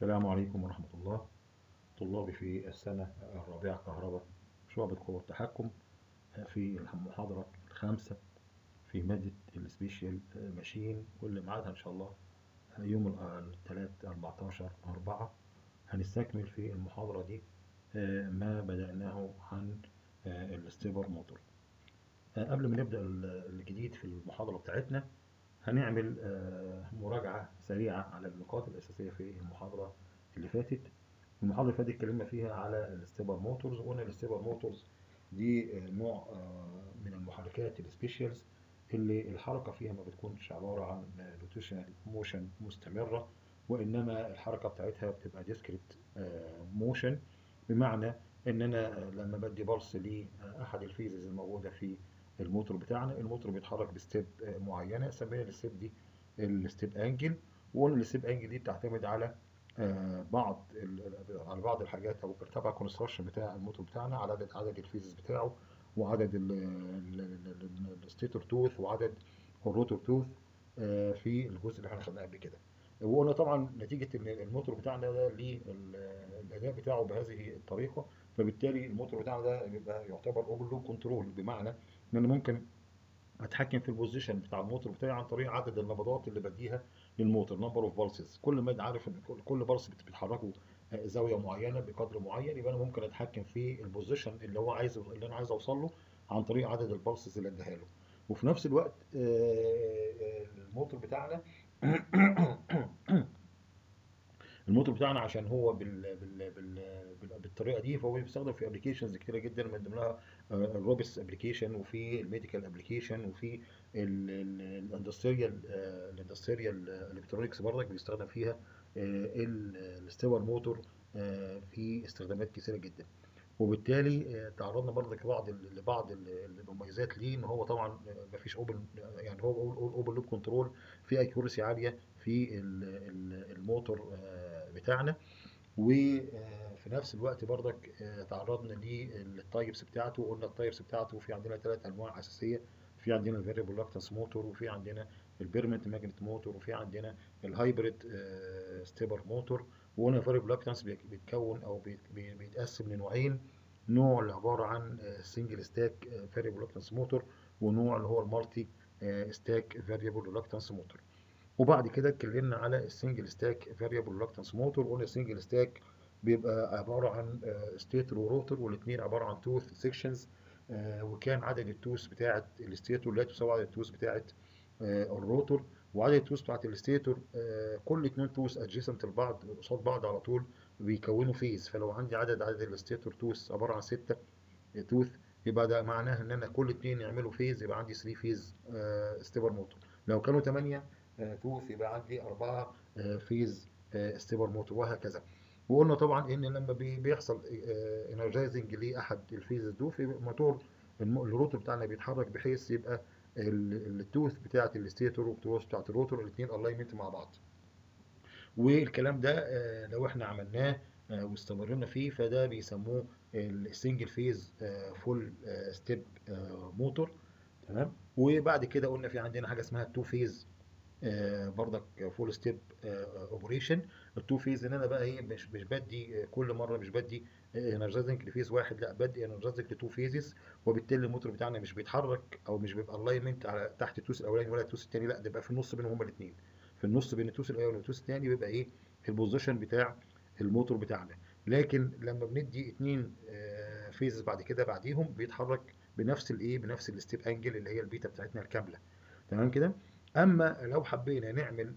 السلام عليكم ورحمة الله طلابي في السنة الرابعة كهرباء شعبة قوة التحكم في المحاضرة الخامسة في مادة السبيشال ماشين واللي ميعادها إن شاء الله يوم الثلاث 14 أربعة هنستكمل في المحاضرة دي ما بدأناه عن الاستيبر موتور قبل ما نبدأ الجديد في المحاضرة بتاعتنا هنعمل مراجعة سريعة على النقاط الأساسية في المحاضرة اللي فاتت المحاضرة اللي فاتت اتكلمنا فيها على الاستيبر موتورز وقلنا الاستيبر موتورز دي نوع من المحركات السبيشالز اللي الحركة فيها ما بتكونش عبارة عن روتيشنال موشن مستمرة وإنما الحركة بتاعتها بتبقى ديسكريت موشن بمعنى إن أنا لما بدي بلس لأحد الفيزز الموجودة في الموتور بتاعنا الموتور بيتحرك بستيب معينه سمينا الستيب دي الستيب انجل وقلنا الستيب انجل دي بتعتمد على بعض على بعض الحاجات او تبع الكونستراكشن بتاع الموتور بتاعنا على عدد عدد الفيزز بتاعه وعدد الستيتور توث وعدد الروتور توث في الجزء اللي احنا خدناه قبل كده وقلنا طبعا نتيجه ان الموتور بتاعنا ده ليه الاداء بتاعه بهذه الطريقه فبالتالي الموتور بتاعنا ده بيبقى يعتبر اوبن لوب كنترول بمعنى ان انا ممكن اتحكم في البوزيشن بتاع الموتور بتاعي عن طريق عدد النبضات اللي بديها للموتور نمبر اوف بالسز كل ما عارف ان كل بالس بتحركه زاويه معينه بقدر معين يبقى انا ممكن اتحكم في البوزيشن اللي هو عايز اللي انا عايز اوصل له عن طريق عدد البالسز اللي اديها له وفي نفس الوقت الموتور بتاعنا الموتور بتاعنا عشان هو بال بال بال بالطريقه دي فهو بيستخدم في ابلكيشنز كتيره جدا من ضمنها الروبس ابلكيشن وفي الميديكال ابلكيشن وفي الاندستريال الاندستريال الكترونكس برضك بيستخدم فيها الستيور موتور في استخدامات كثيره جدا وبالتالي تعرضنا برضك لبعض لبعض المميزات ليه ان هو طبعا ما فيش اوبن يعني هو اوبن لوب كنترول في اكيورسي عاليه في الموتور بتاعنا وفي نفس الوقت برضك تعرضنا للتايبس بتاعته قلنا التايبس بتاعته في عندنا ثلاث انواع اساسيه في عندنا الفاريبل لاكتنس موتور وفي عندنا البيرمنت ماجنت موتور وفي عندنا الهايبريد ستيبر موتور وقلنا الفاريبل لاكتنس بيتكون او بيتقسم لنوعين نوع اللي عباره عن سنجل ستاك فاريبل لاكتنس موتور ونوع اللي هو المالتي ستاك فاريبل لاكتنس موتور وبعد كده اتكلمنا على السنجل ستاك فاريبل لاكتنس موتور قلنا السنجل ستاك بيبقى عباره عن ستيتور وروتور والاثنين عباره عن توث سيكشنز وكان عدد التوث بتاعه الستيتور لا تساوي عدد التوث بتاعه الروتور وعدد التوث بتاعه الستيتور كل اثنين توث ادجيسنت لبعض قصاد بعض على طول بيكونوا فيز فلو عندي عدد عدد الستيتور توث عباره عن 6 توث يبقى ده معناه ان انا كل اثنين يعملوا فيز يبقى عندي 3 فيز ستيبر موتور لو كانوا 8 توث يبقى عندي 4 فيز ستيبر موتور وهكذا وقلنا طبعا ان لما بيحصل انرجايزنج لاحد الفيزز دول في الموتور الروتور بتاعنا بيتحرك بحيث يبقى التوث بتاعه الستيتور والتوث بتاعه الروتور الاثنين الاينمنت مع بعض والكلام ده لو احنا عملناه واستمرنا فيه فده بيسموه السنجل فيز فول ستيب موتور تمام وبعد كده قلنا في عندنا حاجه اسمها التو فيز برضك فول ستيب اوبريشن التو فيز ان انا بقى ايه مش مش بدي كل مره مش بدي انرجايزنج لفيز واحد لا بدي انرجايزنج لتو فيزز وبالتالي الموتور بتاعنا مش بيتحرك او مش بيبقى الاينمنت على تحت التوس الاولاني ولا التوس الثاني لا ده بيبقى في النص بينهم هما الاثنين في النص بين التوس الاول والتوس الثاني بيبقى ايه البوزيشن بتاع الموتور بتاعنا لكن لما بندي اثنين فيزز بعد كده بعديهم بيتحرك بنفس الايه بنفس الستيب انجل اللي هي البيتا بتاعتنا الكامله تمام كده اما لو حبينا نعمل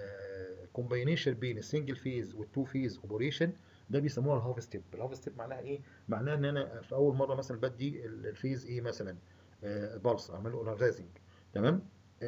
كومباينيشن بين السنجل فيز والتو فيز اوبريشن ده بيسموها الهاف ستيب الهاف ستيب معناها ايه معناها ان انا في اول مره مثلا بدي الفيز ايه مثلا بالس اعمل له انرجايزنج تمام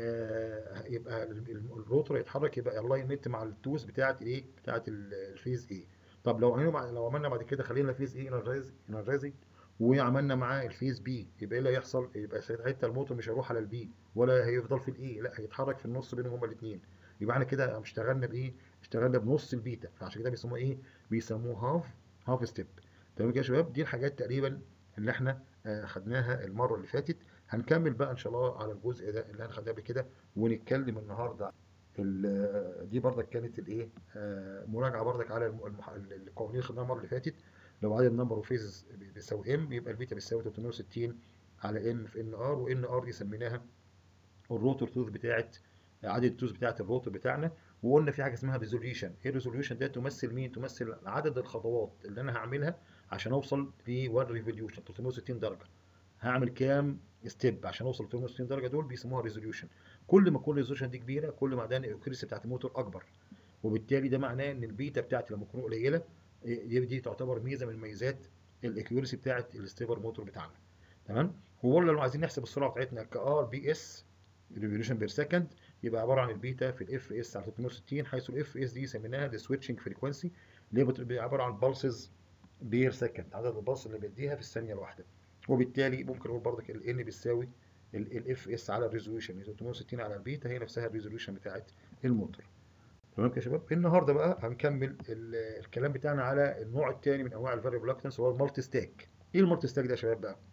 آه يبقى الروتور يتحرك يبقى الاينمنت مع التوز بتاعه ايه بتاعه الفيز ايه طب لو عملنا لو عملنا بعد كده خلينا فيز ايه انرجايزنج وعملنا معاه الفيز بي يبقى ايه اللي هيحصل يبقى ساعتها الموتور مش هيروح على البي ولا هيفضل في الاي لا هيتحرك في النص بينهم هما الاثنين يبقى احنا كده اشتغلنا بايه اشتغلنا بنص البيتا فعشان كده بيسموه ايه بيسموه هاف هاف ستيب تمام كده يا شباب دي الحاجات تقريبا اللي احنا خدناها المره اللي فاتت هنكمل بقى ان شاء الله على الجزء ده اللي انا خدناه قبل كده ونتكلم النهارده ال- دي برضك كانت الايه آه، مراجعه برضك على الم- المح- القوانين اللي خدناها المره اللي فاتت لو عدد نمبر اوف فيزز بيساوي ام يبقى البيتا بيساوي 360 على ام في ان ار وان ار دي سميناها الروتور توث بتاعت عدد التوث بتاعت الروتور بتاعنا وقلنا في حاجه اسمها ريزوليوشن ايه الريزوليوشن ده تمثل مين تمثل عدد الخطوات اللي انا هعملها عشان اوصل ل 1 ريفوليوشن 360 درجه هعمل كام ستيب عشان اوصل ل 360 درجه دول بيسموها ريزوليوشن كل ما تكون الريزوليوشن دي كبيره كل ما ده الاكيرسي بتاعت الموتور اكبر وبالتالي ده معناه ان البيتا بتاعتي لما تكون قليله دي, دي تعتبر ميزه من ميزات الاكيورسي بتاعت الستيبر موتور بتاعنا تمام وبرضه لو عايزين نحسب السرعه بتاعتنا كار بي اس ريفوليوشن بير سكند يبقى عباره عن البيتا في الاف اس على 360 حيث الاف اس دي سميناها السويتشنج فريكونسي اللي هي بتبقى عباره عن بالسز بير سكند عدد البلس اللي بيديها في الثانيه الواحده وبالتالي ممكن نقول برضك ال ان بتساوي الاف اس على الريزوليوشن 360 على البيتا هي نفسها الريزوليوشن بتاعت الموتور تمام كده يا شباب النهارده بقى هنكمل ال- الكلام بتاعنا على النوع الثاني من انواع الفاريبل ريلكتنس وهو المالتي ستاك ايه المالتي ستاك ده يا شباب بقى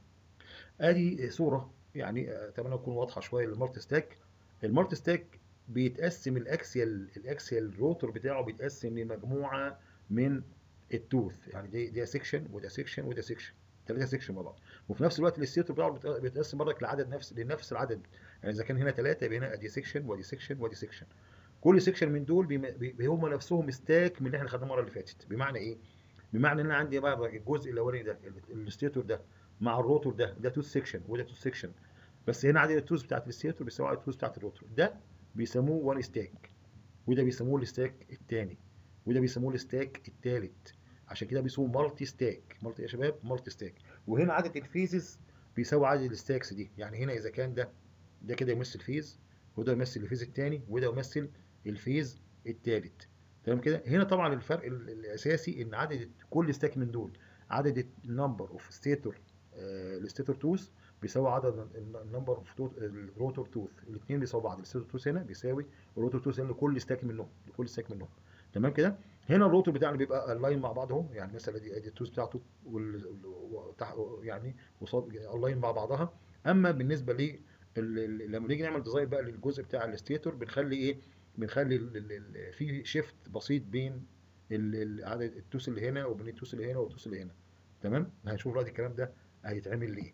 ادي صوره يعني آه، اتمنى تكون واضحه شويه للمالتي ستاك المالتي ستاك بيتقسم الاكسيال الاكسيال روتور بتاعه بيتقسم لمجموعه من التوث يعني دي دي سيكشن وده سيكشن وده سيكشن ثلاثه سيكشن مع بعض وفي نفس الوقت الستيتور بتاعه بيت- بيتقسم برضك لعدد نفس لنفس العدد يعني اذا كان هنا ثلاثه يبقى هنا ادي سيكشن وادي سيكشن وادي سيكشن كل سيكشن من دول بيم- بي- هم نفسهم ستاك من اللي احنا خدناه المره اللي فاتت بمعنى ايه بمعنى ان انا عندي بقى الجزء الاولاني ده ال- الستيتور ده مع الروتور ده ده توث سيكشن وده توث سيكشن بس هنا عدد التوز بتاعت الستيتور بيساوي عدد التوز بتاعت الروتور ده بيسموه وان ستاك وده بيسموه الستاك الثاني وده بيسموه الستاك الثالث عشان كده بيسموه مالتي ستاك مالتي يا شباب مالتي ستاك وهنا عدد الفيزز بيساوي عدد الستاكس دي يعني هنا اذا كان ده ده كده يمثل فيز وده يمثل الفيز الثاني وده يمثل الفيز الثالث تمام كده هنا طبعا الفرق ال- الاساسي ان عدد كل ستاك من دول عدد النمبر اوف ستيتور الستيتور توث بيساوي عدد النمبر اوف الروتور توث الاثنين بيساووا بعض الستيتور توث هنا بيساوي الروتور توث هنا لكل ستاك منهم لكل ستاك منهم تمام كده هنا الروتور بتاعنا بيبقى الاين مع بعض اهو يعني مثلا دي ادي التوث بتاعته وال... وتح... يعني قصاد الاين مع بعضها اما بالنسبه ل ال- ال- لما نيجي نعمل ديزاين بقى للجزء بتاع الستيتور بنخلي ايه بنخلي ال- ال- ال- في شيفت بسيط بين ال- ال- عدد التوس اللي هنا وبين التوس اللي هنا والتوس اللي هنا تمام هنشوف دلوقتي الكلام ده هيتعمل ليه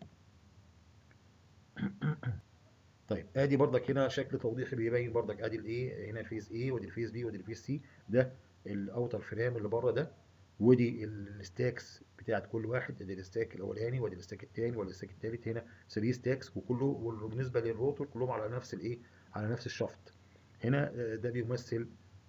طيب ادي برضك هنا شكل توضيحي بيبين برضك ادي الايه هنا الفيز A ودي الفيز B ودي الفيز C ده الاوتر فريم اللي بره ده ودي الستاكس بتاعت كل واحد ادي الستاك الاولاني وادي الستاك الثاني وادي الستاك الثالث هنا 3 ستاكس وكله وبالنسبه للروتور كلهم على نفس الايه على نفس الشفط هنا آه، ده بيمثل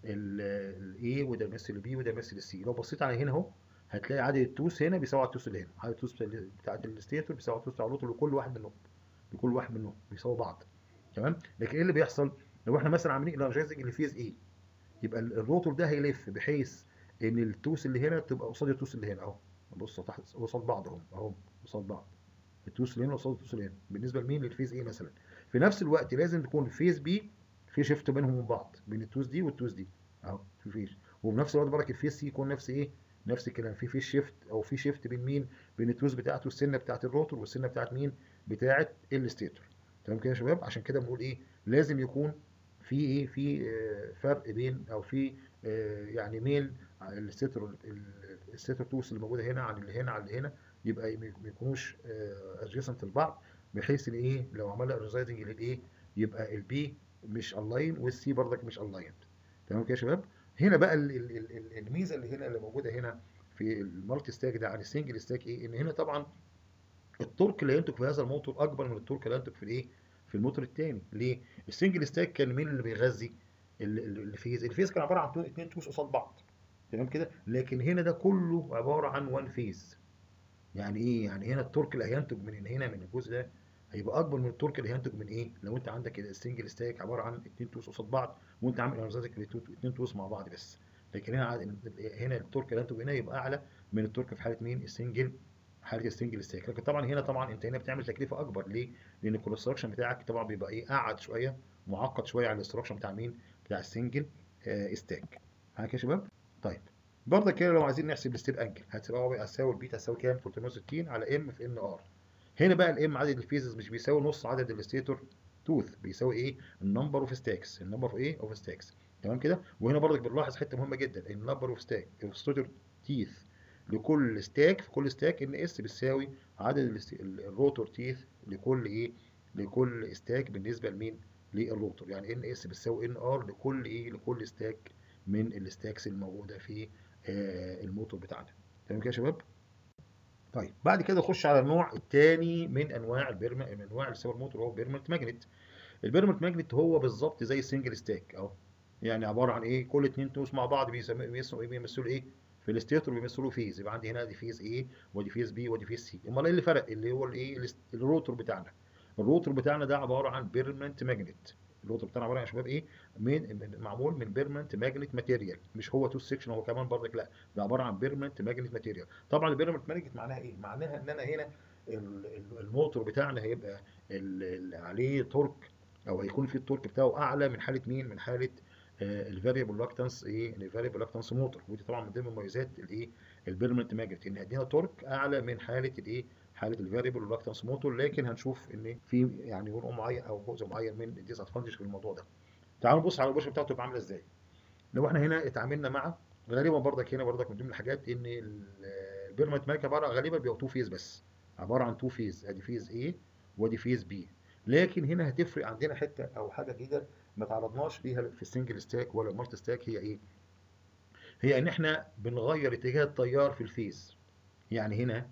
الاي وده بيمثل البي وده بيمثل السي لو بصيت على هنا اهو هتلاقي عدد التوس هنا بيساوي التوس اللي هنا عدد التوس بتاعت الستيتور بيساوي التوس بتاع الروتور لكل واحد منهم لكل واحد منهم بيساوي بعض تمام لكن ايه اللي بيحصل لو احنا مثلا عاملين انرجايزنج لفيز ايه يبقى ال- الروتور ده هيلف بحيث ان التوس اللي هنا تبقى قصاد التوس اللي هنا اهو بص تحت قصاد بعض اهو اهو قصاد بعض التوس اللي هنا قصاد التوس اللي هنا بالنسبه لمين للفيز ايه مثلا في نفس الوقت لازم تكون فيز بي في شيفت بينهم وبين بعض بين التوس دي والتوس دي اهو في فيش وفي نفس الوقت برك الفيز سي يكون نفس ايه نفس الكلام في فيش شيفت او في شيفت بين مين بين التوس بتاعته السنه بتاعت الروتور والسنه بتاعت مين بتاعت الستيتور تمام كده يا شباب عشان كده بنقول ايه لازم يكون في ايه في آه، فرق بين او في آه، يعني ميل على الستر الستر توس اللي موجوده هنا عن اللي هنا عن اللي هنا يبقى ما ما يكونوش ادجيسنت لبعض بحيث ان ايه لو عملنا ريزايدنج للايه يبقى البي مش الاين والسي برضك مش الاين تمام كده يا شباب هنا بقى ال- ال- ال- ال- الميزه اللي هنا اللي موجوده هنا في المالتي ستاك ده عن السنجل ستاك ايه ان هنا طبعا التورك اللي هينتج في هذا الموتور اكبر من التورك اللي هينتج في الايه في الموتور الثاني ليه السنجل ستاك كان مين اللي بيغذي ال- ال- الفيز الفيز كان عباره عن تو- اتنين توس قصاد بعض تمام كده لكن هنا ده كله عباره عن وان فيز يعني ايه يعني هنا التورك اللي هينتج من هنا من الجزء ده هيبقى اكبر من التورك اللي هينتج من ايه لو انت عندك السنجل ستاك عباره عن اتنين توس قصاد بعض وانت عامل انرجازك اتنين توس مع بعض بس لكن هنا عاد- هنا التورك اللي هينتج هنا يبقى اعلى من التورك في حاله مين السنجل حاله السنجل ستاك لكن طبعا هنا طبعا انت هنا بتعمل تكلفه اكبر ليه لان الكونستراكشن بتاعك طبعا بيبقى ايه قعد شويه معقد شويه على الاستراكشن بتاع مين بتاع السنجل آه ستاك معاك يا شباب طيب برضه كده لو عايزين نحسب الستيب انجل هتساوي هتساوي البيتا هتساوي كام 360 على ام في ان ار هنا بقى الام عدد الفيزز مش بيساوي نص عدد الستيتور توث بيساوي ايه النمبر اوف ستاكس النمبر اوف ايه اوف ستاكس تمام كده وهنا برضك بنلاحظ حته مهمه جدا النمبر اوف ستاك الستوتر تيث لكل ستاك في كل ستاك ان اس بتساوي عدد الروتور تيث لكل ايه لكل ستاك بالنسبه لمين للروتور يعني ان اس بتساوي ان ار لكل ايه لكل ستاك من الستاكس الموجوده في آه الموتور بتاعنا تمام كده يا شباب طيب بعد كده نخش على النوع الثاني من انواع البيرما من انواع السوبر موتور هو بيرمنت ماجنت البيرمنت ماجنت هو بالظبط زي السنجل ستاك اهو يعني عباره عن ايه كل اتنين توس مع بعض بيمثلوا بيمثلوا ايه في الاستيتور بيمثلوا فيز يبقى عندي هنا دي فيز ايه ودي فيز بي ودي فيز سي امال ايه اللي فرق اللي هو الايه الروتور بتاعنا الروتور بتاعنا ده عباره عن بيرمنت ماجنت الروتور بتاعنا عباره عن يا شباب ايه من معمول من بيرمنت ماجنت ماتيريال مش هو تو سيكشن هو كمان برضك لا ده عباره عن بيرمنت ماجنت ماتيريال طبعا البيرمنت ماجنت معناها ايه معناها ان انا هنا الموتور بتاعنا هيبقى عليه تورك او هيكون في التورك بتاعه اعلى من حاله مين من حاله الفاريبل لاكتنس ايه الفاريبل لاكتنس موتور ودي طبعا من ضمن مميزات الايه البيرمنت ماجنت ان هيدينا تورك اعلى من حاله الايه حاله الفاريبل لاكتنس موتور لكن هنشوف ان في يعني نوع معين او جزء معين من الديس ادفانتج في الموضوع ده تعالوا نبص على البوش بتاعته تبقى عامله ازاي لو احنا هنا اتعاملنا مع غالبا برضك هنا برضك من ضمن الحاجات ان البيرمنت ماجنت عباره غالبا بيبقى تو فيز بس عباره عن تو فيز ادي فيز A وادي فيز B لكن هنا هتفرق عندنا حته او حاجه جديده ما تعرضناش ليها في السنجل ستاك ولا المالتي ستاك هي ايه؟ هي ان احنا بنغير اتجاه التيار في الفيز يعني هنا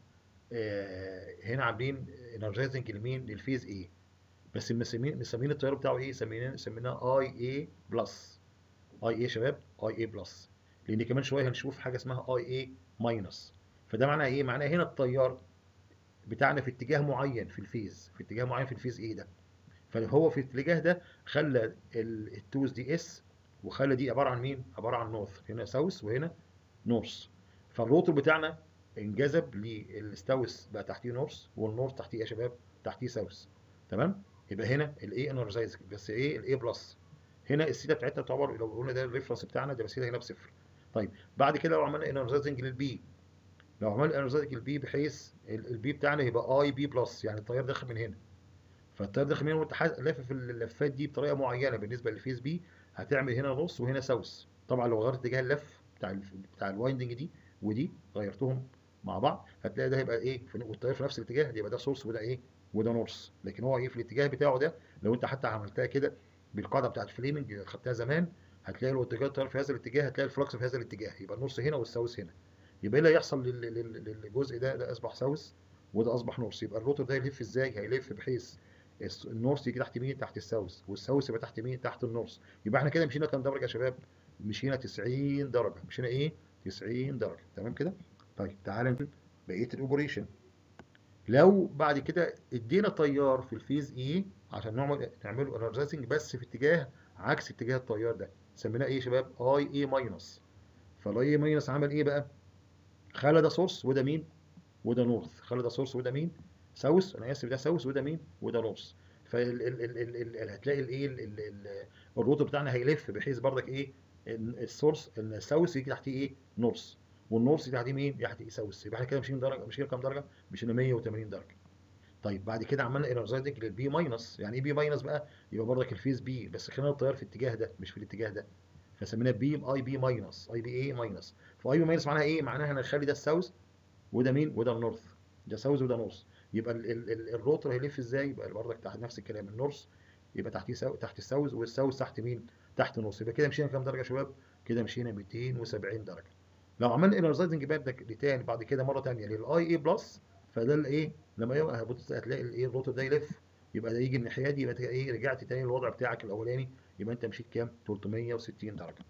آه هنا عاملين انرجايزنج لمين؟ للفيز A بس مسمين مسمين التيار بتاعه ايه؟ سميناه سميناه اي اي بلس اي اي شباب اي اي بلس لان كمان شويه هنشوف حاجه اسمها اي اي ماينس فده معناه ايه؟ معناه هنا التيار بتاعنا في اتجاه معين في الفيز في اتجاه معين في الفيز ايه ده فهو في الاتجاه ده خلى التوز دي اس وخلى دي عباره عن مين عباره عن نورث هنا ساوث وهنا نورث فالروتور بتاعنا انجذب للستاوث بقى تحتيه نورث والنورث تحتيه يا شباب تحتيه ساوث تمام يبقى هنا الاي انرجايز بس ايه الاي بلس هنا السيتا بتاعتها تعتبر لو قلنا ده الريفرنس بتاعنا ده السيتا هنا بصفر طيب بعد كده لو عملنا انرجايزنج للبي لو عملنا انرجايزنج للبي بحيث البي بتاعنا يبقى اي بي بلس يعني التيار داخل من هنا فالتيار داخل من هنا وانت لافف اللفات دي بطريقه معينه بالنسبه للفيز بي هتعمل هنا نص وهنا ساوث طبعا لو غيرت اتجاه اللف بتاع ال بتاع الوايندنج دي ودي غيرتهم مع بعض هتلاقي ده هيبقى ايه والتيار في نفس الاتجاه يبقى ده سورس وده ايه وده نورث لكن هو ايه في الاتجاه بتاعه ده لو انت حتى عملتها كده بالقاعده بتاعت فليمنج خدتها زمان هتلاقي لو اتجاه التيار في هذا الاتجاه هتلاقي الفلكس في هذا الاتجاه يبقى النص هنا والساوث هنا يبقى ايه اللي هيحصل للجزء ده ده اصبح ساوث وده اصبح نورث يبقى الروتور ده يلف ازاي هيلف بحيث النورث يجي تحت مين تحت الساوث والساوث يبقى تحت مين تحت النورث يبقى احنا كده مشينا كام درجه يا شباب مشينا 90 درجه مشينا ايه 90 درجه تمام كده طيب تعالى نشوف بقيه الاوبريشن لو بعد كده ادينا تيار في الفيز اي عشان نعمل نعمله انرجايزنج بس في اتجاه عكس اتجاه التيار ده سميناه ايه يا شباب اي اي ماينس فالاي اي ماينس عمل ايه بقى خلى ده سورس وده مين وده نورث خلى ده سورس وده مين ساوث انا اسف ده ساوث وده مين وده نورث فهتلاقي الايه الروتر بتاعنا هيلف بحيث بردك ايه السورس الساوث يجي تحتيه ايه نورث والنورث يجي تحتيه مين تحتيه ساوث يبقى احنا كده مشينا درجه مشينا كام درجه مشينا 180 درجه طيب بعد كده عملنا انرجايزنج للبي ماينس يعني ايه بي ماينس بقى يبقى بردك الفيز بي بس خلينا التيار في الاتجاه ده مش في الاتجاه ده فسميناه بي اي بي ماينس اي بي اي ماينس فاي بي ماينس معناها ايه معناها هنخلي ده الساوث وده مين وده النورث ده ساوث وده نورث يبقى ال ال ال الروتر هيلف ازاي يبقى بردك تحت نفس الكلام النورث يبقى تحتيه سو... تحت الساوث والساوث تحت مين تحت النص يبقى كده مشينا كام درجه يا شباب كده مشينا 270 درجه لو عملنا انرجايزنج بردك تاني بعد كده مره ثانيه للاي اي بلس فده الايه لما يبقى هتبص هتلاقي الايه الروتر ده يلف يبقى ده يجي الناحيه دي يبقى ايه رجعت تاني للوضع بتاعك الاولاني يبقى انت مشيت كام 360 درجه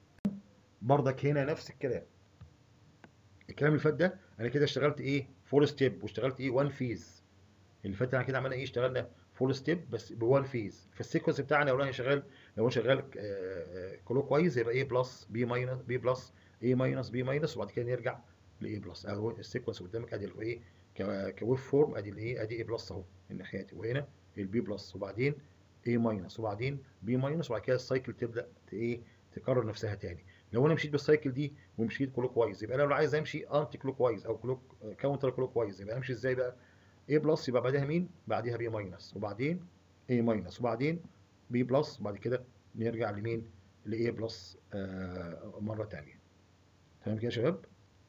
بردك هنا نفس الكلام الكلام اللي فات ده انا كده اشتغلت ايه فور ستيب واشتغلت ايه وان فيز اللي فات انا كده عملنا ايه اشتغلنا فور ستيب بس بوان فيز فالسيكونس بتاعنا لو انا شغال لو انا شغال كلوك وايز يبقى ايه بلس بي ماينس بي بلس اي ماينس بي ماينس وبعد كده نرجع لاي بلس اهو السيكونس قدامك ادي الايه كويف فورم ادي الايه ادي اي بلس اهو الناحيه دي وهنا البي بلس وبعدين اي ماينس وبعدين بي ماينس وبعد كده السايكل تبدا ايه تكرر نفسها تاني لو انا مشيت بالسايكل دي ومشيت كلوك وايز يبقى انا لو عايز امشي انتي كلوك وايز او كلوك كاونتر كلوك وايز يبقى امشي ازاي بقى اي بلس يبقى بعدها مين بعدها بي ماينس وبعدين A ماينس وبعدين B بلس وبعد كده نرجع لمين ل A بلس آه مرة تانية تمام كده يا شباب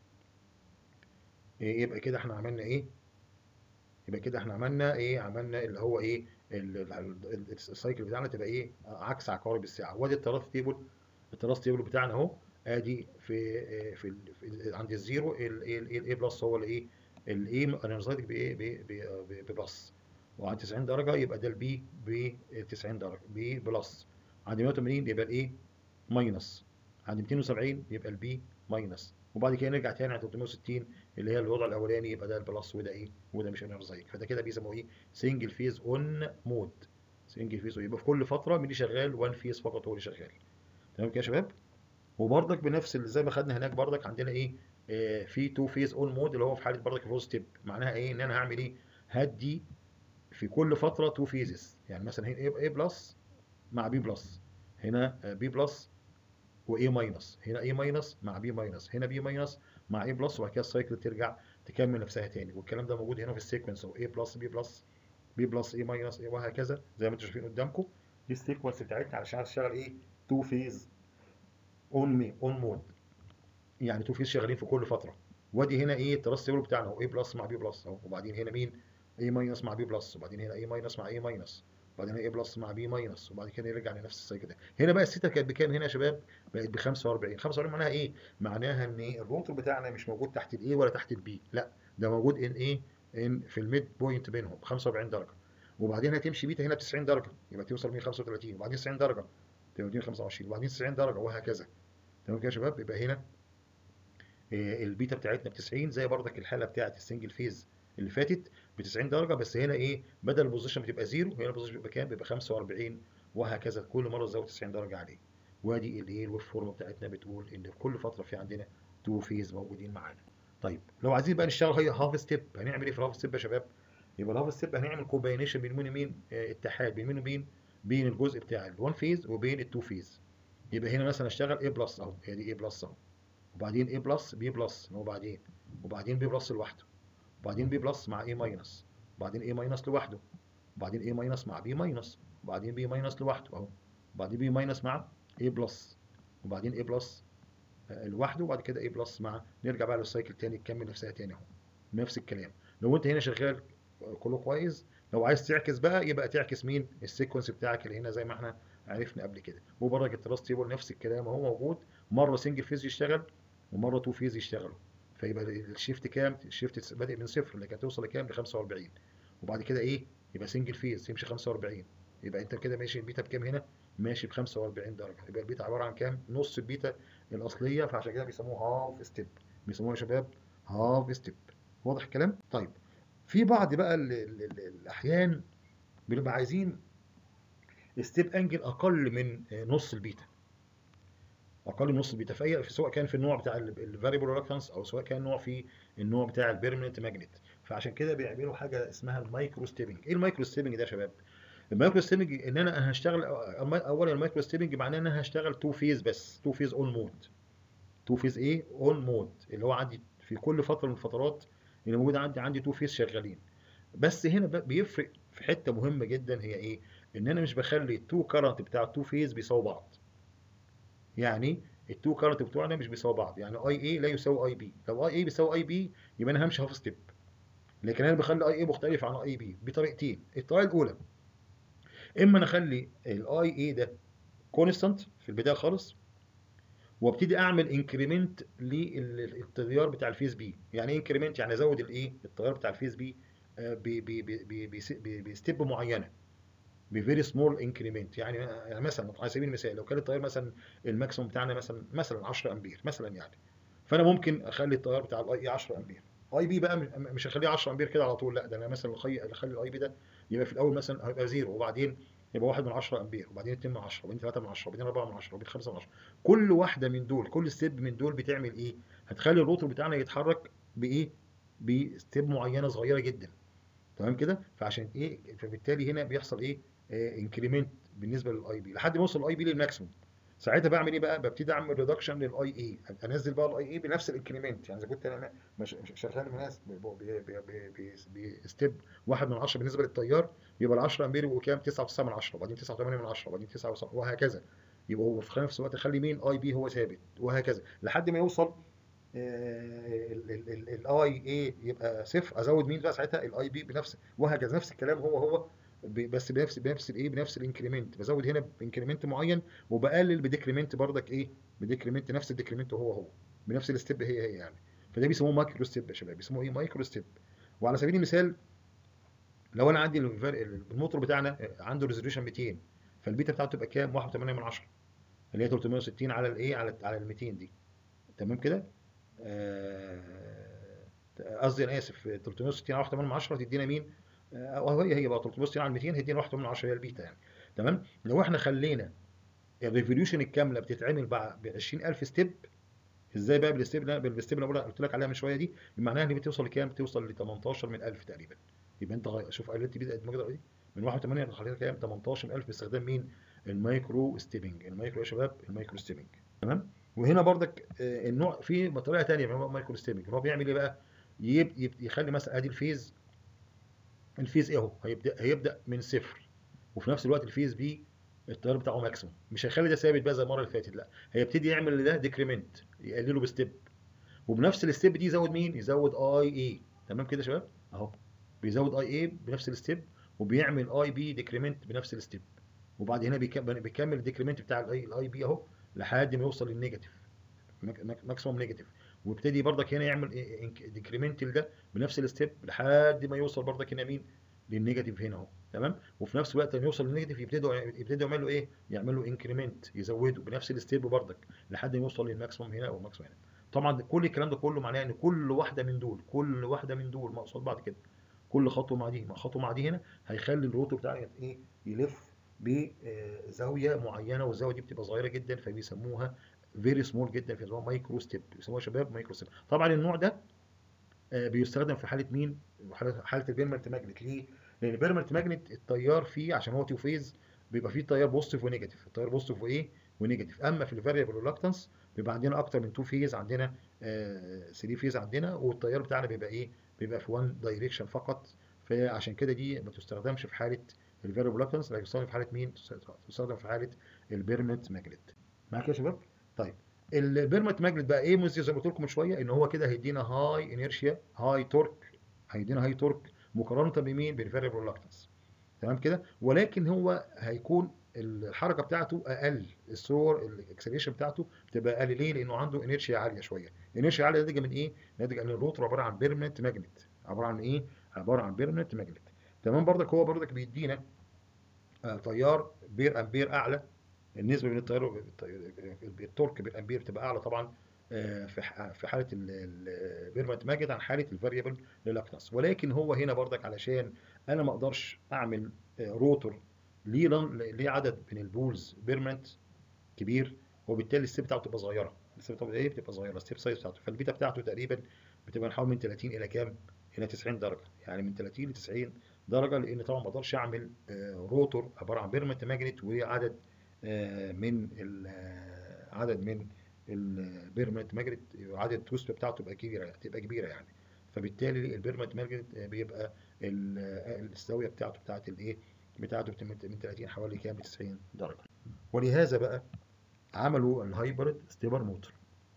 إيه يبقى كده احنا عملنا ايه يبقى كده احنا عملنا ايه عملنا اللي هو ايه ال- ال- ال- السايكل بتاعنا تبقى ايه عكس عقارب الساعه وادي التراث تيبل التراث تيبل بتاعنا اهو ادي في آه، في, ال- في عند الزيرو الاي بلس هو الايه الاي انرجيتك بايه ب- ب- ب- ببلس وعند 90 درجه يبقى ده البي ب 90 درجه بي بلس عند 180 يبقى الايه ماينس عند 270 يبقى البي ماينس وبعد كده نرجع تاني عند 360 اللي هي الوضع الاولاني يبقى ده البلس وده ايه وده مش انرجيتك فده كده بيسموه ايه سنجل فيز اون مود سنجل فيز يبقى في كل فتره مين اللي شغال وان فيز فقط هو اللي شغال تمام كده يا شباب وبرضك بنفس اللي زي ما خدنا هناك برضك عندنا ايه آه في تو فيز اون مود اللي هو في حاله برضك الفول ستيب معناها ايه ان انا هعمل ايه هدي في كل فتره تو فيزز يعني مثلا هنا ايه بلس مع بي بلس هنا بي بلس واي ماينس هنا اي ماينس مع بي ماينس هنا بي ماينس مع اي بلس وبعد كده السايكل ترجع تكمل نفسها تاني والكلام ده موجود هنا في السيكونس اهو اي بلس بي بلس بي بلس اي ماينس اي وهكذا زي ما انتم شايفين قدامكم دي السيكونس بتاعتنا علشان اشتغل ايه تو فيز اون مي اون مود يعني تو فيز شغالين في كل فتره وادي هنا ايه التراست تيبل بتاعنا اهو اي بلس مع بي بلس اهو وبعدين هنا مين اي ماينس مع بي بلس وبعدين هنا اي ماينس مع اي ماينس وبعدين اي بلس مع بي ماينس وبعد كده يرجع لنفس السايكل ده هنا بقى الثيتا كانت بكام هنا يا شباب بقت ب 45 45 معناها ايه معناها ان ايه الروتور بتاعنا مش موجود تحت الاي ولا تحت البي لا ده موجود ان ايه ان في الميد بوينت بينهم 45 درجه وبعدين هتمشي بيتا هنا ب 90 درجه يبقى توصل 135 وبعدين 90 درجه تبقى 225 وبعدين 90 درجه وهكذا تمام كده يا شباب يبقى هنا إيه البيتا بتاعتنا ب 90 زي بردك الحاله بتاعت السنجل فيز اللي فاتت ب 90 درجه بس هنا ايه بدل البوزيشن بتبقى زيرو هنا البوزيشن بيبقى كام؟ بيبقى 45 وهكذا كل مره تزود 90 درجه عليه وادي الايه الويف فورم بتاعتنا بتقول ان في كل فتره في عندنا تو فيز موجودين معانا طيب لو عايزين بقى نشتغل هي هاف ستيب هنعمل ايه في الهاف ستيب يا شباب؟ يبقى الهاف ستيب هنعمل كومباينيشن بين مين ومين؟ آه اتحاد بين مين ومين؟ بين الجزء بتاع الوان فيز وبين التو فيز يبقى هنا مثلا اشتغل A بلس اهو هي دي A بلس اهو وبعدين A بلس B بلس وبعدين وبعدين B بلس لوحده وبعدين B بلس مع A ماينس وبعدين A ماينس لوحده وبعدين A ماينس مع B ماينس وبعدين B ماينس لوحده اهو وبعدين B ماينس مع A بلس وبعدين A بلس لوحده وبعد كده A بلس مع نرجع بقى للسايكل تاني تكمل نفسها تاني اهو نفس الكلام لو انت هنا شغال كله كويس لو عايز تعكس بقى يبقى تعكس مين السيكونس بتاعك اللي هنا زي ما احنا عرفنا قبل كده وبرك التراست تيبل نفس الكلام اهو موجود مره سنجل فيز يشتغل ومره تو فيز يشتغلوا فيبقى الشيفت كام الشيفت بادئ من صفر لكن توصل لكام ل 45 وبعد كده ايه يبقى سنجل فيز يمشي 45 يبقى انت كده ماشي البيتا بكام هنا ماشي ب 45 درجه يبقى البيتا عباره عن كام نص البيتا الاصليه فعشان كده بيسموه هاف ستيب بيسموها يا شباب هاف ستيب واضح الكلام طيب في بعض بقى ال ال ال الاحيان بنبقى عايزين ستيب انجل اقل من نص البيتا اقل من نص البيتا في اي سواء كان في النوع بتاع الفاريبل ريلكتنس او سواء كان نوع في النوع بتاع البيرمننت ماجنت فعشان كده بيعملوا حاجه اسمها المايكرو ستيبنج ايه المايكرو ستيبنج ده يا شباب المايكرو ستيبنج ان انا انا هشتغل اولا المايكرو ستيبنج معناه ان انا هشتغل تو فيز بس تو فيز اون مود تو فيز ايه اون مود اللي هو عندي في كل فتره من الفترات اللي موجوده عندي عندي تو فيز شغالين بس هنا بيفرق في حته مهمه جدا هي ايه ان انا مش بخلي التو كارنت بتاع التو فيز بيساووا بعض يعني التو كارنت بتوعنا مش بيساووا بعض يعني اي اي لا يساوي اي بي لو اي اي بيساوي اي بي يبقى انا همشي هاف ستيب لكن انا بخلي اي اي مختلف عن اي بي بطريقتين الطريقه الاولى اما انا اخلي الاي اي ده كونستانت في البدايه خالص وابتدي اعمل انكريمنت للتغيار بتاع الفيز بي يعني ايه انكريمنت يعني ازود الايه التغير بتاع الفيز بي بستيب معينه بفيري سمول انكريمنت يعني يعني مثلا على سبيل المثال لو كان التيار مثلا الماكسيموم بتاعنا مثلا مثلا 10 امبير مثلا يعني فانا ممكن اخلي التيار بتاع الاي اي 10 امبير اي بي بقى مش هخليه 10 امبير كده على طول لا ده انا مثلا اخلي الاي بي ده يبقى في الاول مثلا هيبقى زيرو وبعدين يبقى 1 من 10 امبير وبعدين 2 من 10 وبعدين 3 من 10 وبعدين 4 من 10 وبعدين 5 من 10 كل واحده من دول كل ستيب من دول بتعمل ايه هتخلي الروتور بتاعنا يتحرك بايه بستيب معينه صغيره جدا تمام كده فعشان ايه فبالتالي هنا بيحصل ايه انكريمنت بالنسبه للاي بي لحد ما يوصل الاي بي للماكسيموم ساعتها بعمل ايه بقى ببتدي اعمل ريدكشن للاي اي انزل بقى الاي اي بنفس الانكريمنت يعني اذا كنت انا مش مش شغال بناس بستيب 1 من 10 بالنسبه للتيار يبقى ال 10 امبير يبقوا كام 9.9 من 10 وبعدين 9.8 من 10 وبعدين 9 وهكذا يبقى هو في نفس الوقت اخلي مين اي بي هو ثابت وهكذا لحد ما يوصل الاي اي يبقى صفر ازود مين بقى ساعتها الاي بي بنفس وهكذا نفس الكلام هو هو ب- بس بنفس بنفس الايه بنفس الانكريمنت بزود هنا بانكريمنت معين وبقلل بديكريمنت بردك ايه بديكريمنت نفس الديكريمنت هو هو بنفس الستيب هي هي يعني فده بيسموه مايكرو ستيب يا شباب بيسموه ايه مايكرو ستيب وعلى سبيل المثال لو انا عندي الفر- الموتور بتاعنا عنده ريزوليوشن 200 فالبيتا بتاعته تبقى كام 1.8 من 10 اللي هي 360 على الايه على على ال 200 دي تمام كده آه، قصدي انا اسف 360 على 1.8 من 10 تدينا مين او هي هي بقى 360 على 200 هيدينا 1.8 من 10 هي البيتا يعني تمام لو احنا خلينا الريفوليوشن الكامله بتتعمل ب 20000 ستيب ازاي بقى بالستيب اللي بالستيب اللي أنا قلت لك عليها من شويه دي معناها ان بتوصل لكام بتوصل ل 18 من 1000 تقريبا يبقى انت غير شوف قللت بيتا قد ما كده دي من 1.8 خليتها كام 18000 باستخدام مين المايكرو ستيبنج المايكرو يا شباب المايكرو ستيبنج تمام وهنا بردك آه، النوع في طريقه ثانيه من المايكرو ستيبنج هو بيعمل ايه بقى يب يب يخلي مثلا ادي الفيز الفيز ايه اهو هيبدا هيبدا من صفر وفي نفس الوقت الفيز بي التيار بتاعه ماكسيموم مش هيخلي ده ثابت بقى زي المره اللي فاتت لا هيبتدي يعمل لده ديكريمنت يقلله بستيب وبنفس الستيب دي يزود مين يزود اي اي تمام كده يا شباب اهو بيزود اي اي بنفس الستيب وبيعمل اي بي ديكريمنت بنفس الستيب وبعد هنا بيكم- بيكمل الديكريمنت بتاع الاي الاي بي اهو لحد ما يوصل للنيجاتيف ماكسيموم نيجاتيف ويبتدي برضك هنا يعمل ديكريمنت ده بنفس الستيب لحد ما يوصل برضك هنا مين للنيجاتيف هنا اهو تمام وفي نفس الوقت لما يوصل للنيجاتيف يبتدوا يبتدوا يعملوا ايه يعملوا انكريمنت يزودوا بنفس الستيب برضك لحد ما يوصل للماكسيموم هنا او الماكسيموم هنا طبعا كل الكلام ده كله معناه ان كل واحده من دول كل واحده من دول مقصود بعد كده كل خطوه مع دي مع خطوه مع دي هنا هيخلي الروتور بتاعك ايه يلف بزاويه معينه والزاويه دي بتبقى صغيره جدا فبيسموها فيري سمول جدا في مايكرو ستيب بيسموها شباب مايكرو ستيب طبعا النوع ده آه، بيستخدم في حاله مين؟ حاله حاله البيرمنت ماجنت ليه؟ لان البيرمنت ماجنت التيار فيه عشان هو تو فيز بيبقى فيه تيار بوزيتيف ونيجاتيف التيار بوزيتيف وايه؟ ونيجاتيف اما في الفاريبل ريلاكتنس بيبقى عندنا اكتر من تو فيز عندنا 3 فيز عندنا والتيار بتاعنا بيبقى ايه؟ بيبقى في وان دايركشن فقط فعشان كده دي ما تستخدمش في حاله الفاريبل ريلاكتنس لا تستخدم في حاله مين؟ تستخدم في حاله البيرمنت ماجنت معاك يا شباب؟ طيب البيرمنت ماجنت بقى ايه ميزه زي ما قلت لكم من شويه ان هو كده هيدينا هاي انيرشيا هاي تورك هيدينا هاي تورك مقارنه بمين بالفاريبل ريلاكتنس تمام كده ولكن هو هيكون الحركه بتاعته اقل الصور الاكسلريشن بتاعته بتبقى اقل ليه لانه عنده انيرشيا عاليه شويه الانيرشيا عاليه ناتجه من ايه ناتجه ان الروتور عباره عن بيرمنت ماجنت عباره عن ايه عباره عن بيرمنت ماجنت تمام برضك هو برضك بيدينا آه، تيار بير امبير اعلى النسبه بين التيار التورك بالامبير بتبقى اعلى طبعا آه، في ح- في حاله البيرمنت ماجد عن حاله الفاريبل ريلاكتنس ولكن هو هنا برضك علشان انا ما اقدرش اعمل آه، روتور ليه رن- ليه عدد من البولز بيرمنت كبير وبالتالي الستيب بتاعته بتبقى صغيره الستيب بتاعته ايه بتبقى صغيره الستيب سايز بتاعته فالبيتا بتاعته تقريبا بتبقى نحاول من 30 الى كام الى 90 درجه يعني من 30 ل 90 درجه لان طبعا ما اقدرش اعمل آه، روتور عباره عن بيرمنت ماجنت وعدد آه، من ال- آه، عدد من البيرمنت ماجنت عدد التوست بتاعته تبقى كبيره تبقى كبيره يعني فبالتالي البيرمنت ماجنت بيبقى ال- آه، الزاويه بتاعته بتاعت الايه بتاعته بت- من من 30 حوالي كام 90 درجه ولهذا بقى عملوا الهايبرد ستيبر موتور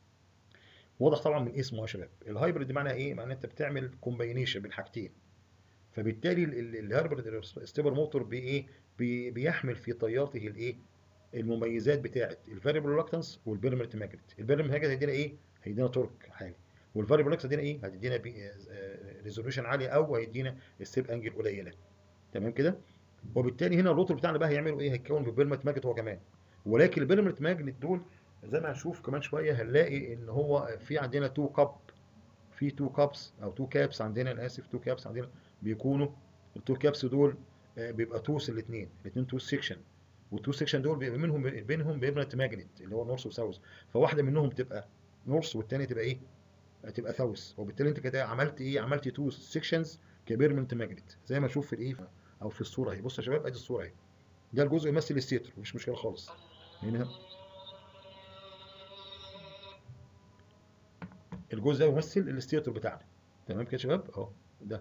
واضح طبعا من اسمه يا شباب الهايبرد معناها ايه معناه انت بتعمل كومباينيشن بين حاجتين فبالتالي ال- ال- الهايبرد ستيبر موتور بايه بي- بيحمل في طياته الايه المميزات بتاعه الفاريبل ريلاكتنس والبيرمنت ماجنت البيرمنت ماجنت هيدينا ايه هيدينا تورك عالي والفاريبل ريلاكتنس هيدينا ايه هتدينا ريزولوشن عالي او هيدينا ستيب انجل قليله تمام كده وبالتالي هنا الروتور بتاعنا بقى هيعملوا ايه هيتكون بالبيرمنت ماجنت هو كمان ولكن البيرمنت ماجنت دول زي ما هنشوف كمان شويه هنلاقي ان هو في عندنا تو كاب في تو كابس او تو كابس عندنا انا اسف تو كابس عندنا بيكونوا التو كابس دول آه، بيبقى توس الاثنين الاثنين توس سيكشن والتو سيكشن دول بيبقى منهم بينهم بيرمنت ماجنت اللي هو نورث وساوث فواحده منهم تبقى نورث والثانيه تبقى ايه تبقى ساوث وبالتالي انت كده عملت ايه عملت تو سيكشنز كبيرمنت ماجنت زي ما اشوف في الايه او في الصوره اهي بص يا شباب ادي الصوره اهي ده الجزء يمثل الستيتور مفيش مشكله خالص هنا الجزء ده يمثل الستيتور بتاعنا تمام كده يا شباب اهو ده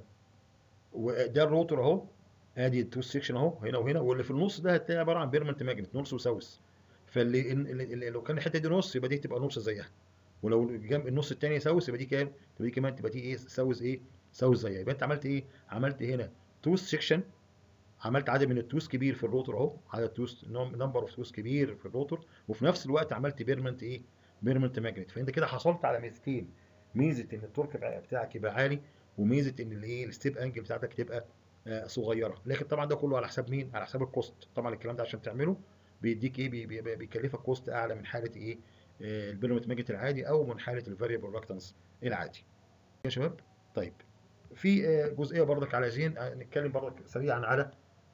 وده الروتور اهو ادي التو سيكشن اهو هنا وهنا واللي في النص ده هتلاقي عباره عن بيرمنت ماجنت نورث وساوث فاللي اللي- اللي- لو كان الحته دي نص يبقى دي تبقى نص زيها ولو جنب النص الثاني ساوث يبقى دي كام؟ تبقى دي كمان تبقى دي ايه ساوث ايه؟ ساوث زيها يبقى انت عملت ايه؟ عملت هنا توث سيكشن عملت عدد من التوس كبير في الروتور اهو عدد توس نمبر اوف توس كبير في الروتور وفي نفس الوقت عملت بيرمنت ايه؟ بيرمنت ماجنت فانت كده حصلت على ميزتين ميزه ان التورك بتاعك يبقى عالي وميزه ان الايه الستيب انجل بتاعتك تبقى آه، صغيره لكن طبعا ده كله على حساب مين؟ على حساب الكوست طبعا الكلام ده عشان تعمله بيديك ايه بي- بي- بيكلفك كوست اعلى من حاله ايه؟ آه، البيرمنت ماجنت العادي او من حاله الفاريبل رياكتنس العادي يا شباب طيب في آه، جزئيه برضك على زين آه، نتكلم برضك سريعا على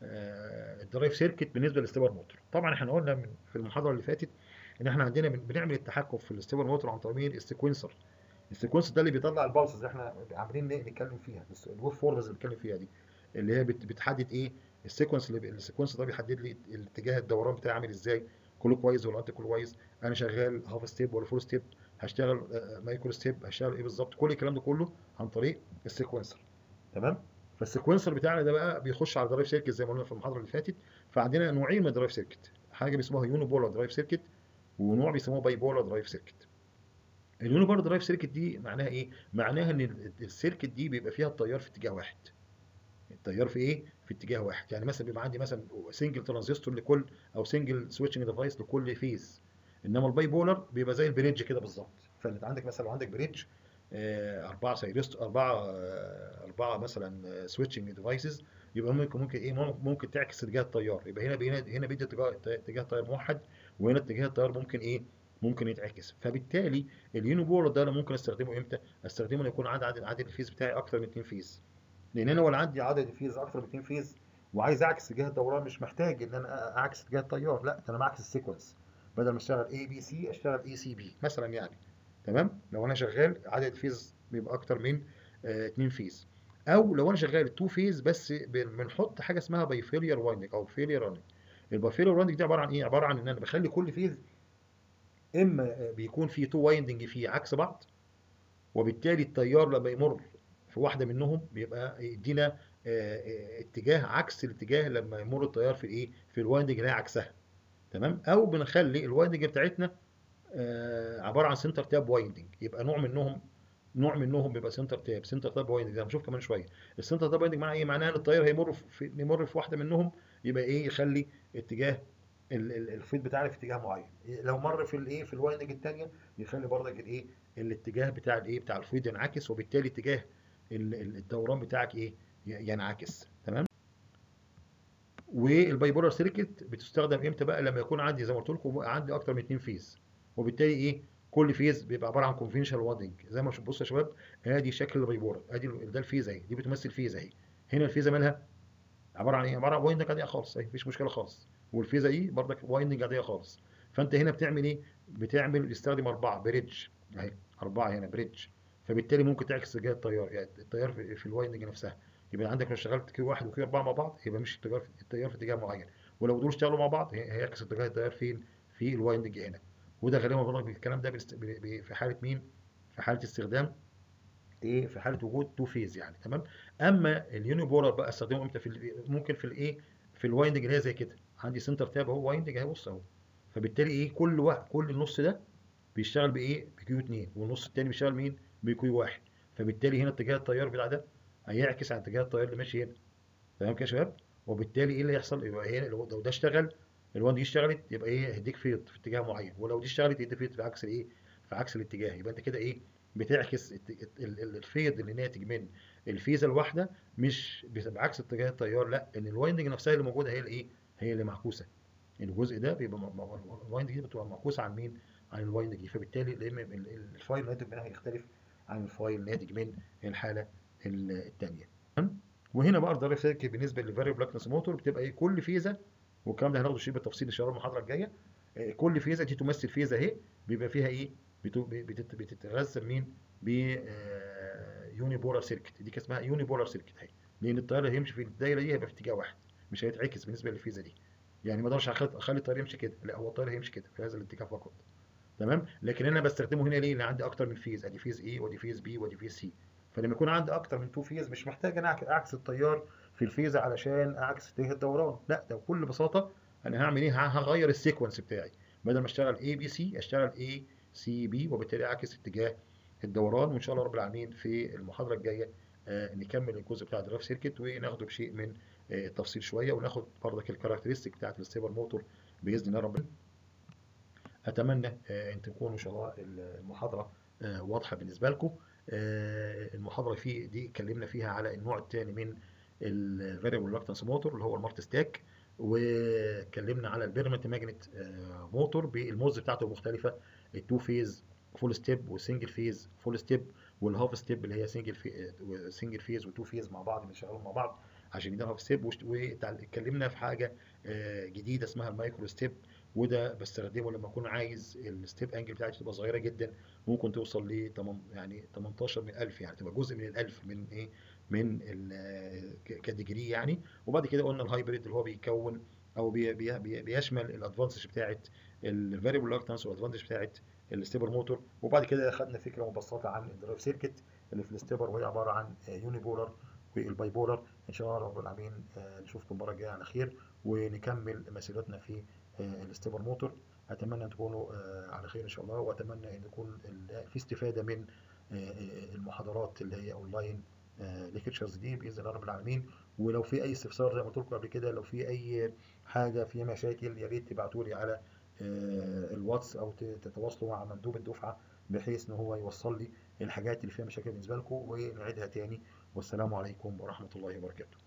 آه، الدرايف سيركت بالنسبه للستيبر موتور طبعا احنا قلنا من في المحاضره اللي فاتت ان احنا عندنا بن- بنعمل التحكم في الستيبر موتور عن طريق السيكونسر السيكونسر ده اللي بيطلع البالسز اللي احنا عاملين ن- نتكلم فيها الس- الويف فورمز اللي بنتكلم فيها دي اللي هي بت- بتحدد ايه السيكونس اللي بي- السيكونس ده بيحدد لي الاتجاه الدوران بتاعي عامل ازاي كله كويس ولا انت كله كويس انا شغال هاف ستيب ولا فول ستيب هشتغل آه، مايكرو ستيب هشتغل ايه بالظبط كل الكلام ده كله عن طريق السيكونسر تمام فالسيكونسر بتاعنا ده بقى بيخش على درايف سيركت زي ما قلنا في المحاضره اللي فاتت فعندنا نوعين من الدرايف سيركت حاجه بيسموها يونو بولار درايف سيركت ونوع بيسموه باي بولار درايف سيركت اليونو بولار درايف سيركت دي معناها ايه معناها ان ال- السيركت دي بيبقى فيها التيار في اتجاه واحد التيار في ايه في اتجاه واحد يعني مثلا بيبقى عندي مثلا سنجل ترانزستور لكل او سنجل سويتشنج ديفايس لكل فيز انما الباي بولار بيبقى زي البريدج كده بالظبط فانت عندك مثلا لو عندك بريدج آه، أربعة سيرست أربعة آه، أربعة مثلا سويتشنج ديفايسز يبقى ممكن ممكن إيه مم- ممكن تعكس اتجاه التيار يبقى هنا هنا هنا بيدي اتجاه اتجاه التيار موحد وهنا اتجاه التيار ممكن إيه ممكن يتعكس فبالتالي اليونو بولر ده انا ممكن استخدمه امتى؟ استخدمه لما يكون عدد عدد عدد الفيز بتاعي اكتر من 2 فيز لان انا ولا عندي عدد الفيز اكتر من 2 فيز وعايز اعكس اتجاه الدوران مش محتاج ان انا اعكس اتجاه التيار لا ده انا بعكس السيكونس بدل ما اشتغل اي بي سي اشتغل اي سي بي مثلا يعني تمام لو انا شغال عدد الفيز بيبقى اكتر من 2 فيز او لو انا شغال 2 فيز بس بن- بنحط حاجه اسمها باي فيلير وايندنج او فيلير راننج الباي فيلير وايندنج دي عباره عن ايه عباره عن ان انا بخلي كل فيز اما بيكون في تو وايندنج فيه عكس بعض وبالتالي التيار لما يمر في واحده منهم بيبقى يدينا آه، آه، اتجاه عكس الاتجاه لما يمر التيار في الايه في الوايندنج اللي هي عكسها تمام او بنخلي الوايندنج بتاعتنا آه، عباره عن سنتر تاب وايندنج يبقى نوع منهم نوع منهم بيبقى سنتر تاب سنتر تاب وايندنج ده هنشوف كمان شويه السنتر تاب وايندنج معناها ايه معناها ان التيار هيمر في يمر في واحده منهم يبقى ايه يخلي اتجاه ال- ال- الفيد بتاعنا في اتجاه معين لو مر في الايه في الوايندنج الثانيه يخلي برضك الايه الاتجاه بتاع الايه بتاع الفيد ينعكس وبالتالي اتجاه ال- ال- الدوران بتاعك ايه ي- ينعكس تمام والبايبولار سيركت بتستخدم امتى بقى لما يكون عندي زي ما قلت لكم عندي اكتر من 2 فيز وبالتالي ايه كل فيز بيبقى عباره عن كونفنشال وايندنج زي ما بصوا يا شباب ادي شكل البايبولار ادي ال- ده الفيز اهي دي بتمثل فيز اهي هنا الفيزه مالها عباره عن ايه عباره عن وايندنج عاديه خالص اهي مفيش مشكله خالص والفيزا دي برضك وايندنج عاديه خالص فانت هنا بتعمل ايه بتعمل بتستخدم اربعه بريدج اهي اربعه هنا بريدج فبالتالي ممكن تعكس اتجاه التيار يعني التيار في, في الوايندنج نفسها يبقى عندك لو اشتغلت كيو واحد وكيو اربعه مع بعض يبقى مش التيار التيار في اتجاه معين ولو دول اشتغلوا مع بعض هي- هيعكس اتجاه التيار فين في الوايندنج هنا وده غالبا برضك الكلام ده بيست- بي- بي- في حاله مين في حاله استخدام ايه في حاله وجود تو فيز يعني تمام اما اليوني بولر بقى استخدمه امتى في ال- ممكن في الايه في الوايندنج اللي هي زي كده عندي سنتر تاب اهو وايندنج اهي بص اهو فبالتالي ايه كل واحد كل النص ده بيشتغل بايه بكيو 2 والنص التاني بيشتغل مين بكيو 1 فبالتالي هنا اتجاه التيار بتاع ده هيعكس على اتجاه التيار اللي ماشي هنا تمام كده يا شباب وبالتالي ايه اللي هيحصل يبقى هنا لو لو ده اشتغل الوان دي اشتغلت يبقى ايه هيديك فيض في اتجاه معين ولو دي اشتغلت يديك فيض في عكس الايه في عكس الاتجاه يبقى انت كده ايه بتعكس الت- ال- ال- الفيض اللي ناتج من الفيزا الواحده مش بعكس اتجاه التيار لا ان الوايندنج نفسها اللي موجوده هي الايه هي اللي معكوسه الجزء ده بيبقى م- م- الوايندنج دي بتبقى معكوسه عن مين عن الوايندنج دي فبالتالي الام- ال- ال- الفايل الناتج منها هيختلف عن الفايل الناتج من الحاله الثانيه وهنا بقى الدرايف سيركت بالنسبه للفاريبل بلاكنس موتور بتبقى ايه كل فيزا والكلام ده هناخده شيء بالتفصيل ان شاء الله المحاضره الجايه آه، كل فيزا دي تمثل فيزا اهي بيبقى فيها ايه بتو- بتت- بتتغذى مين ب يوني بولار سيركت دي كان اسمها يوني بولار سيركت اهي لان التيار اللي هيمشي في الدايره دي هيبقى في اتجاه واحد مش هيتعكس بالنسبه للفيزا دي يعني ما اقدرش أخل- اخلي التيار يمشي كده لا هو التيار هيمشي كده في هذا الاتجاه فقط تمام لكن انا بستخدمه هنا ليه؟ لان عندي اكتر من فيز ادي فيز اي وادي فيز بي وادي فيز سي فلما يكون عندي اكتر من تو فيز مش محتاج انا أعك- اعكس التيار في الفيز علشان اعكس اتجاه الدوران لا ده بكل بساطه انا هعمل ايه؟ ه- هغير السيكونس بتاعي بدل ما اشتغل اي بي سي اشتغل اي سي بي وبالتالي اعكس اتجاه الدوران وان شاء الله رب العالمين في المحاضره الجايه آه، نكمل الجزء بتاع الدرايف سيركت وناخده بشيء من آه، التفصيل شويه وناخد برضك الكاركترستيك بتاعت الستيبر موتور باذن الله رب اتمنى آه، ان تكون ان شاء الله المحاضره آه، واضحه بالنسبه لكم آه، المحاضره في دي اتكلمنا فيها على النوع الثاني من الفاريبل ريلكتنس موتور اللي هو المارت ستاك واتكلمنا على البيرمنت ماجنت موتور بالموز بتاعته المختلفه التو فيز فول ستيب والسنجل فيز فول ستيب والهاف ستيب اللي هي سنجل في سنجل فيز وتو فيز مع بعض بنشغلهم مع بعض عشان يدينا هاف ستيب واتكلمنا في حاجه آه، جديده اسمها المايكرو ستيب وده بستخدمه لما اكون عايز الستيب انجل بتاعتي تبقى صغيره جدا ممكن توصل ل يعني 18 من 1000 يعني تبقى جزء من الألف من ايه من ال- ك- كديجري يعني وبعد كده قلنا الهايبريد اللي هو بيكون او بي بي بي بيشمل الادفانتج بتاعت الفاريبل ريلكتنس والادفانتج بتاعت الستيبر موتور وبعد كده خدنا فكره مبسطه عن الدرايف سيركت اللي في الستيبر وهي عباره عن يوني بولر والباي بولر ان شاء الله رب العالمين آه، نشوفكم المره الجايه على خير ونكمل مسيرتنا في آه، الستيبر موتور اتمنى ان تكونوا آه، على خير ان شاء الله واتمنى ان يكون ال- في استفاده من آه، آه، المحاضرات اللي هي اونلاين ليكتشرز دي باذن الله رب العالمين ولو في اي استفسار زي ما قلت لكم قبل كده لو في اي حاجه في مشاكل يا ريت تبعتوا لي على آه، الواتس او ت- تتواصلوا مع مندوب الدفعه بحيث ان هو يوصل لي الحاجات اللي فيها مشاكل بالنسبه لكم ونعيدها تاني والسلام عليكم ورحمه الله وبركاته